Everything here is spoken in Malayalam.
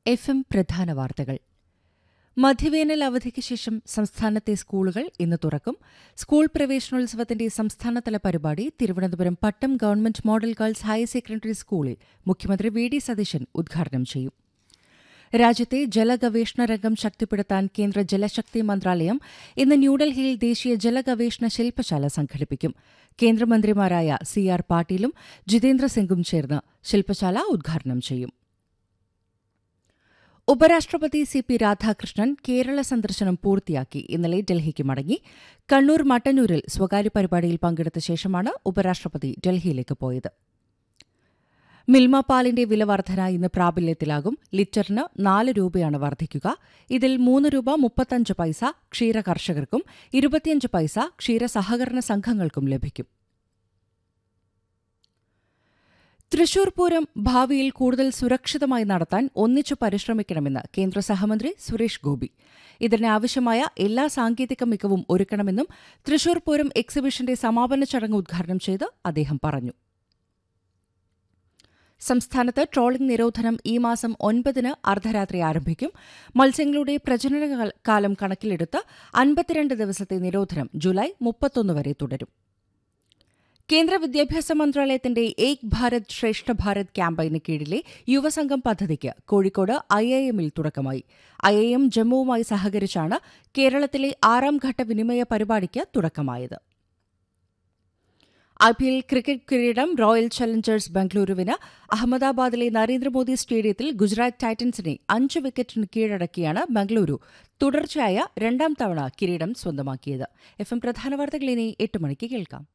എഫ് എം പ്രധാന വാർത്തകൾ മധ്യവേനൽ അവധിക്ക് ശേഷം സംസ്ഥാനത്തെ സ്കൂളുകൾ ഇന്ന് തുറക്കും സ്കൂൾ പ്രവേശനോത്സവത്തിന്റെ സംസ്ഥാനതല പരിപാടി Thiruvananthapuram Pattom government model girls higher secondary സ്കൂളിൽ മുഖ്യമന്ത്രി വി ഡി സതീശൻ ഉദ്ഘാടനം ചെയ്യും രാജ്യത്തെ ജലഗവേഷണ രംഗം ശക്തിപ്പെടുത്താൻ കേന്ദ്ര ജലശക്തി മന്ത്രാലയം ഇന്ന് ന്യൂഡൽഹിയിൽ ദേശീയ ജലഗവേഷണ ശില്പശാല സംഘടിപ്പിക്കും കേന്ദ്രമന്ത്രിമാരായ സി ആർ പാട്ടീലും ജിതേന്ദ്ര സിംഗും ചേർന്ന് ശില്പശാല ഉദ്ഘാടനം ചെയ്യും ഉപരാഷ്ട്രപതി സി പി രാധാകൃഷ്ണൻ കേരള സന്ദർശനം പൂർത്തിയാക്കി ഇന്നലെ ഡൽഹിക്ക് മടങ്ങി കണ്ണൂർ മട്ടന്നൂരിൽ സ്വകാര്യ പരിപാടിയിൽ പങ്കെടുത്ത ശേഷമാണ് ഉപരാഷ്ട്രപതി ഡൽഹിയിലേക്ക് പോയത് മിൽമ പാലിന്റെ വില വർധന ഇന്ന് പ്രാബല്യത്തിലാകും ലിറ്ററിന് നാല് രൂപയാണ് വർദ്ധിക്കുക ഇതിൽ മൂന്ന് രൂപ മുപ്പത്തഞ്ച് പൈസ ക്ഷീര കർഷകർക്കും ഇരുപത്തിയഞ്ച് പൈസ ക്ഷീര സഹകരണ സംഘങ്ങൾക്കും ലഭിക്കും തൃശൂർ പൂരം ഭാവിയിൽ കൂടുതൽ സുരക്ഷിതമായി നടത്താൻ ഒന്നിച്ചു പരിശ്രമിക്കണമെന്ന് കേന്ദ്ര സഹമന്ത്രി സുരേഷ് ഗോപി ഇതിനാവശ്യമായ എല്ലാ സാങ്കേതിക മികവും ഒരുക്കണമെന്നും തൃശൂർ പൂരം എക്സിബിഷന്റെ സമാപന ചടങ്ങ് ഉദ്ഘാടനം ചെയ്ത് അദ്ദേഹം പറഞ്ഞു സംസ്ഥാനത്ത് ട്രോളിംഗ് നിരോധനം ഈ മാസം ഒൻപതിന് അർദ്ധരാത്രി ആരംഭിക്കും മത്സ്യങ്ങളുടെ പ്രജനന കാലം കണക്കിലെടുത്ത് അൻപത്തിരണ്ട് ദിവസത്തെ നിരോധനം ജൂലൈ മുപ്പത്തൊന്ന് വരെ തുടരും കേന്ദ്ര വിദ്യാഭ്യാസ മന്ത്രാലയത്തിന്റെ ഏക് ഭാരത് ശ്രേഷ്ഠ ഭാരത് ക്യാമ്പയിന് കീഴിലെ യുവസംഘം പദ്ധതിക്ക് കോഴിക്കോട് ഐ ഐ എമ്മിൽ തുടക്കമായി ഐ ഐ എം ജമ്മുവുമായി സഹകരിച്ചാണ് കേരളത്തിലെ ആറാം ഘട്ട വിനിമയ പരിപാടിക്ക് തുടക്കമായത് ഐ പി എൽ ക്രിക്കറ്റ് കിരീടം റോയൽ ചലഞ്ചേഴ്സ് ബംഗളൂരുവിന് അഹമ്മദാബാദിലെ നരേന്ദ്രമോദി സ്റ്റേഡിയത്തിൽ ഗുജറാത്ത് ടൈറ്റൻസിനെ അഞ്ച് വിക്കറ്റിന് കീഴടക്കിയാണ് ബംഗളൂരു തുടർച്ചയായ രണ്ടാം തവണ കിരീടം സ്വന്തമാക്കിയത് എഫ് എം പ്രധാന വാർത്തകൾ ഇനി എട്ട് മണിക്ക് കേൾക്കാം